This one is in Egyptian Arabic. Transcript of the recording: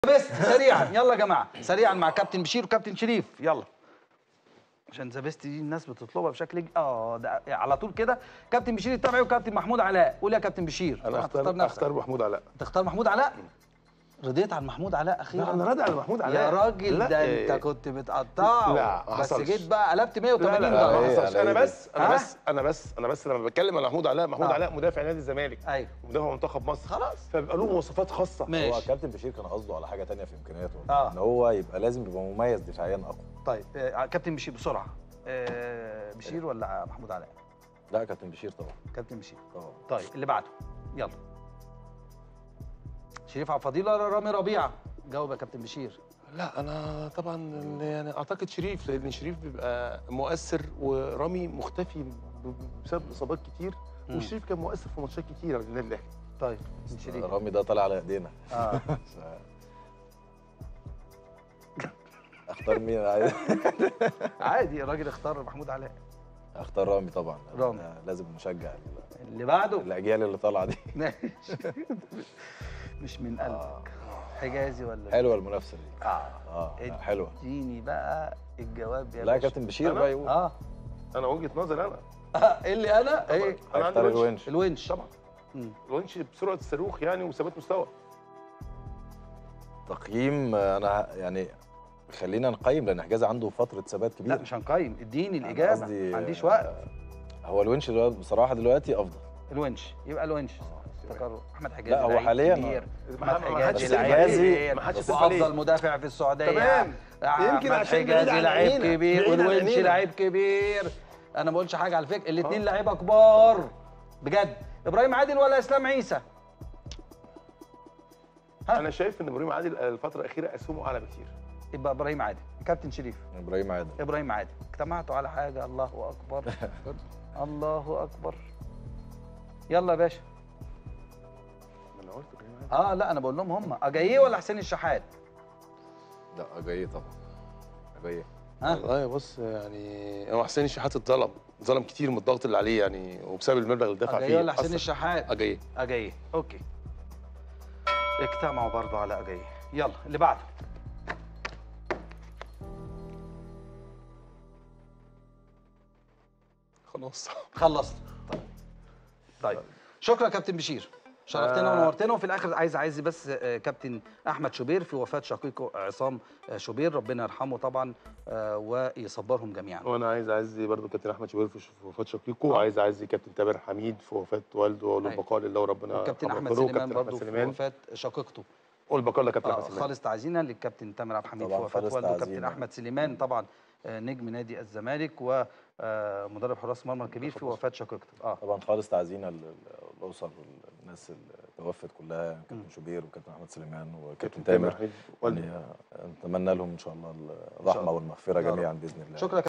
بس سريعا يلا يا جماعه سريعا مع كابتن بشير وكابتن شريف يلا عشان ذا بيست دي الناس بتطلبها بشكل ج- اه ده على طول كده كابتن بشير التبعي وكابتن محمود علاء قول يا كابتن بشير انا هتختار اختار نفسك. اختار محمود علاء تختار محمود علاء رضيت عن محمود علاء اخيرا لا انا راضي على محمود علاء يا راجل لا، ده إيه. انت كنت بتقطعه لا، ما بس حصلش. جيت بقى قلبت لا 180 لا لا درجه ما إيه، حصلش على انا إيه بس انا ها؟ بس انا بس انا بس لما بتكلم على محمود علاء محمود آه. علاء مدافع نادي الزمالك ايوه مدافع منتخب مصر خلاص فبيبقى له مواصفات خاصه هو ماشي كابتن بشير كان قصده على حاجه تانية في امكانياته آه. ان هو يبقى لازم يبقى مميز دفاعيا اقوى طيب آه، كابتن بشير بسرعه آه، بشير ولا محمود علاء لا كابتن بشير طبعا كابتن بشير طبعا طيب اللي بعده يلا شريف عبد الفضيل ولا رامي ربيعه جاوب يا كابتن بشير لا انا طبعا يعني اعتقد شريف لان شريف بيبقى مؤثر ورامي مختفي ب- بسبب اصابات كتير مم. وشريف كان مؤثر في ماتشات كتير على النادي الاهلي طيب شريف رامي ده طالع على ايدينا اه اختار مين عايز عادي الراجل اختار محمود علاء اختار رامي طبعا رامي. ده لازم نشجع ال- اللي بعده الاجيال اللي طالعه دي ماشي. مش من قلبك حجازي ولا حلوه المنافسه دي اه اه لا، حلوه اديني بقى الجواب يا لا يا باشا. كابتن بشير أنا؟ بقى يقول اه انا وجهه نظري انا ايه اللي انا ايه انا عندي هيختار الونش الونش الونش طبعا مم. الونش بسرعه الصاروخ يعني وثبات مستوى تقييم آه، انا ه- يعني خلينا نقيم لان حجازي عنده فتره ثبات كبيره لا مش هنقيم اديني أنا الاجابه قصدي، ما عنديش آه، وقت هو الونش دلوقتي بصراحه دلوقتي افضل الونش يبقى الونش افتكروا احمد حجازي لا، هو لعيب حالياً- كبير ما- احمد ما حدش حجازي يختلف لعيب عليه. كبير ما حدش يختلف عليه. وافضل مدافع في السعوديه تمام. يمكن احمد عشان بعيد حجازي عن لعيب عينينا. كبير بعيد عن والونش عينينا. لعيب كبير انا ما بقولش حاجه على فكره الاثنين لعيبه كبار بجد ابراهيم عادل ولا اسلام عيسى ها؟ انا شايف ان ابراهيم عادل الفتره الاخيره اسهمه اعلى بكتير يبقى ابراهيم عادل كابتن شريف ابراهيم عادل ابراهيم عادل اجتمعتوا على حاجه الله اكبر الله اكبر يلا يا باشا ما انا قلت ابراهيم عادل اه لا انا بقول لهم هم اجاييه ولا حسين الشحات لا اجاييه طبعا اجاييه ها والله بص يعني هو حسين الشحات اتظلم اتظلم كتير من الضغط اللي عليه يعني وبسبب المبلغ اللي دفع فيه اجاييه ولا حسين أثر. الشحات اجاييه اجاييه اوكي اجتمعوا برضو على اجاييه يلا اللي بعده خلاص خلصت طيب طيب شكرا يا كابتن بشير شرفتنا آه. ونورتنا وفي الاخر عايز عايز بس آه، كابتن احمد شوبير في وفاه شقيقه عصام آه، شوبير ربنا يرحمه طبعا آه، ويصبرهم جميعا وانا عايز اعزي برضو كابتن احمد شوبير في في وفاه شقيقه وعايز اعزي كابتن تامر حميد في وفاه والده واقول له أيوة. البقاء لله وربنا وكابتن يرحمه احمد ويغفره، سليمان وكابتن برضه احمد في سليمان وفاه شقيقته والبقاء لله كابتن آه احمد سليمان خالص تعزينا للكابتن تامر عبد الحميد في طبعاً وفاه خالص والده كابتن تعزينا. احمد سليمان طبعا آه، نجم نادي الزمالك ومدرب حراس مرمى الكبير في وفاه شقيقته اه طبعا خالص تعزينا لل- للاسر والناس اللي توفت كلها مم. كابتن شوبير وكابتن احمد سليمان وكابتن كابتن تامر تامر حميد يعني والده آه، نتمنى لهم ان شاء الله الله. الرحمه والمغفره يا رب. جميعا باذن الله شكرا